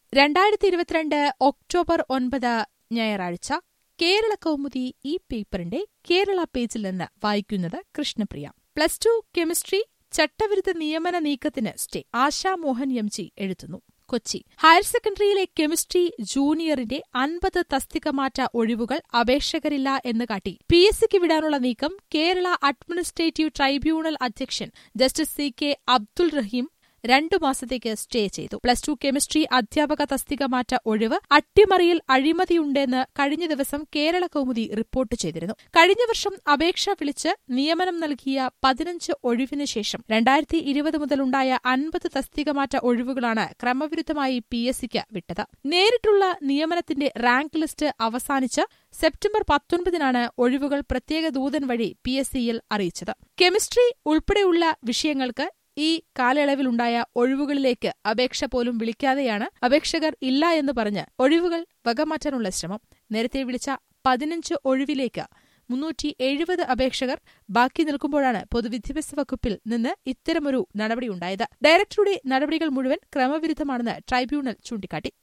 രണ്ടായിരത്തി ഇരുപത്തിരണ്ട് ഒക്ടോബർ ഒൻപത് ഞായറാഴ്ച കേരള കൗമുദി ഈ പേപ്പറിന്റെ കേരള പേജിൽ നിന്ന് വായിക്കുന്നത് കൃഷ്ണപ്രിയ പ്ലസ് ടു കെമിസ്ട്രി ചട്ടവിരുദ്ധ നിയമന നീക്കത്തിന് stay Asha Mohan M G എഴുതുന്നു കൊച്ചി ഹയർ സെക്കൻഡറിയിലെ കെമിസ്ട്രി ജൂനിയറിന്റെ അൻപത് തസ്തികമാറ്റ ഒഴിവുകൾ അപേക്ഷകരില്ല എന്ന് കാട്ടി പി എസ് സിക്ക് വിടാനുള്ള നീക്കം കേരള അഡ്മിനിസ്ട്രേറ്റീവ് ട്രൈബ്യൂണൽ അധ്യക്ഷൻ justice C K Abdul Rahim രണ്ടു മാസത്തേക്ക് സ്റ്റേ ചെയ്തു പ്ലസ് ടു കെമിസ്ട്രി അധ്യാപക തസ്തിക മാറ്റ ഒഴിവ് അട്ടിമറിയിൽ അഴിമതിയുണ്ടെന്ന് കഴിഞ്ഞ ദിവസം കേരള കൗമുദി റിപ്പോർട്ട് ചെയ്തിരുന്നു കഴിഞ്ഞ വർഷം അപേക്ഷ വിളിച്ച് നിയമനം നൽകിയ പതിനഞ്ച് ഒഴിവിന് ശേഷം രണ്ടായിരത്തി ഇരുപത് മുതലുണ്ടായ അൻപത് തസ്തിക മാറ്റ ഒഴിവുകളാണ് ക്രമവിരുദ്ധമായി പി എസ് സിക്ക് വിട്ടത് നേരിട്ടുള്ള നിയമനത്തിന്റെ റാങ്ക് ലിസ്റ്റ് അവസാനിച്ച് സെപ്റ്റംബർ പത്തൊൻപതിനാണ് ഒഴിവുകൾ പ്രത്യേക ദൂതൻ വഴി പി എസ് സിയിൽ അറിയിച്ചത് കെമിസ്ട്രി ഉൾപ്പെടെയുള്ള വിഷയങ്ങൾക്ക് ഈ കാലയളവിലുണ്ടായ ഒഴിവുകളിലേക്ക് അപേക്ഷ പോലും വിളിക്കാതെയാണ് അപേക്ഷകർ ഇല്ല എന്ന് പറഞ്ഞ് ഒഴിവുകൾ വകമാറ്റാനുള്ള ശ്രമം നേരത്തെ വിളിച്ച പതിനഞ്ച് ഒഴിവിലേക്ക് മുന്നൂറ്റി എഴുപത് അപേക്ഷകർ ബാക്കി നിൽക്കുമ്പോഴാണ് പൊതുവിദ്യാഭ്യാസ വകുപ്പിൽ നിന്ന് ഇത്തരമൊരു നടപടിയുണ്ടായത് ഡയറക്ടറുടെ നടപടികൾ മുഴുവൻ ക്രമവിരുദ്ധമാണെന്ന് ട്രൈബ്യൂണൽ ചൂണ്ടിക്കാട്ടി